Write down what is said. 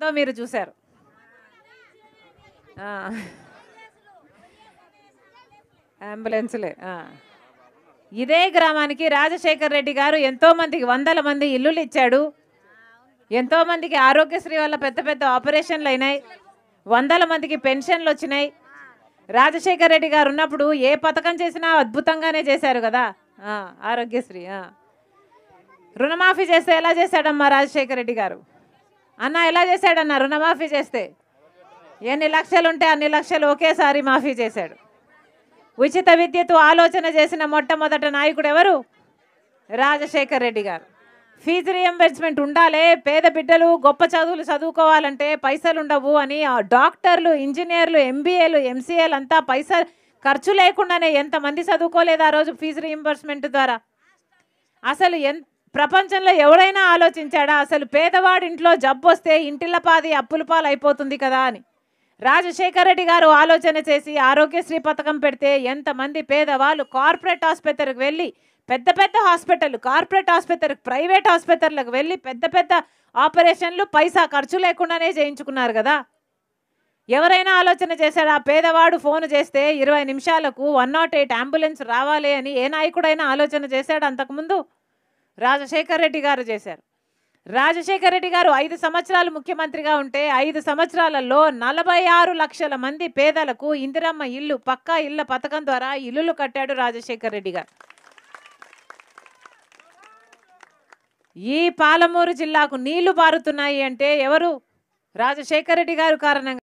ఉందో మీరు చూశారు ఆ. అంబులెన్స్లే ఆ. ఇదే గ్రామానికి రాజశేఖర్ రెడ్డి గారు ఎంతో మందికి వందల మంది ఇల్లులు ఇచ్చాడు ఎంతో మందికి ఆరోగ్యశ్రీ వల్ల పెద్ద పెద్ద ఆపరేషన్లు అయినాయి వందల మందికి పెన్షన్లు వచ్చినాయి రాజశేఖర్ రెడ్డి గారు ఉన్నప్పుడు ఏ పథకం చేసినా అద్భుతంగానే చేశారు కదా ఆ, ఆరోగ్యశ్రీ ఆ. రుణమాఫీ చేస్తే ఎలా చేశాడమ్మా రాజశేఖర్ రెడ్డి గారు అన్న ఎలా చేశాడన్న రుణమాఫీ చేస్తే ఎన్ని లక్షలు ఉంటే అన్ని లక్షలు ఒకేసారి మాఫీ చేశాడు ఉచిత విద్యతో ఆలోచన చేసిన మొట్టమొదట నాయకుడు ఎవరు రాజశేఖర్ రెడ్డి గారు ఫీజు రియంబర్స్మెంట్ ఉండాలి పేద బిడ్డలు గొప్ప చదువులు చదువుకోవాలంటే పైసలు ఉండవు అని ఆ డాక్టర్లు ఇంజనీర్లు ఎంబీఏలు ఎంసీఏలు అంతా పైసా ఖర్చు లేకుండానే ఎంతమంది చదువుకోలేదు ఆ రోజు ఫీజు రియంబర్స్మెంట్ ద్వారా అసలు ఎన్ ప్రపంచంలో ఎవడైనా ఆలోచించాడా అసలు పేదవాడి ఇంట్లో జబ్బు వస్తే ఇంటిల్ల పాది అప్పుల పాలు అయిపోతుంది కదా అని రాజశేఖర రెడ్డి గారు ఆలోచన చేసి ఆరోగ్యశ్రీ పథకం పెడితే ఎంతమంది పేదవాళ్ళు కార్పొరేట్ ఆసుపత్రికి వెళ్ళి పెద్ద పెద్ద హాస్పిటల్ కార్పొరేట్ ఆసుపత్రికి ప్రైవేట్ ఆసుపత్రులకు వెళ్ళి పెద్ద పెద్ద ఆపరేషన్లు పైసా ఖర్చు లేకుండానే చేయించుకున్నారు కదా ఎవరైనా ఆలోచన చేశాడు ఆ పేదవాడు ఫోన్ చేస్తే ఇరవై నిమిషాలకు వన్ నాట్ ఎయిట్ అంబులెన్స్ రావాలి అని ఏ నాయకుడైనా ఆలోచన చేశాడు అంతకుముందు రాజశేఖర్ రెడ్డి గారు చేశారు రాజశేఖర్ రెడ్డి గారు ఐదు సంవత్సరాలు ముఖ్యమంత్రిగా ఉంటే ఐదు సంవత్సరాలలో నలభై ఆరు లక్షల మంది పేదలకు ఇందిరమ్మ ఇల్లు పక్కా ఇళ్ళ పథకం ద్వారా ఇల్లులు కట్టాడు రాజశేఖర్ రెడ్డి గారు ఈ పాలమూరు జిల్లాకు నీళ్లు పారుతున్నాయి అంటే ఎవరు రాజశేఖర రెడ్డి గారు కారణంగా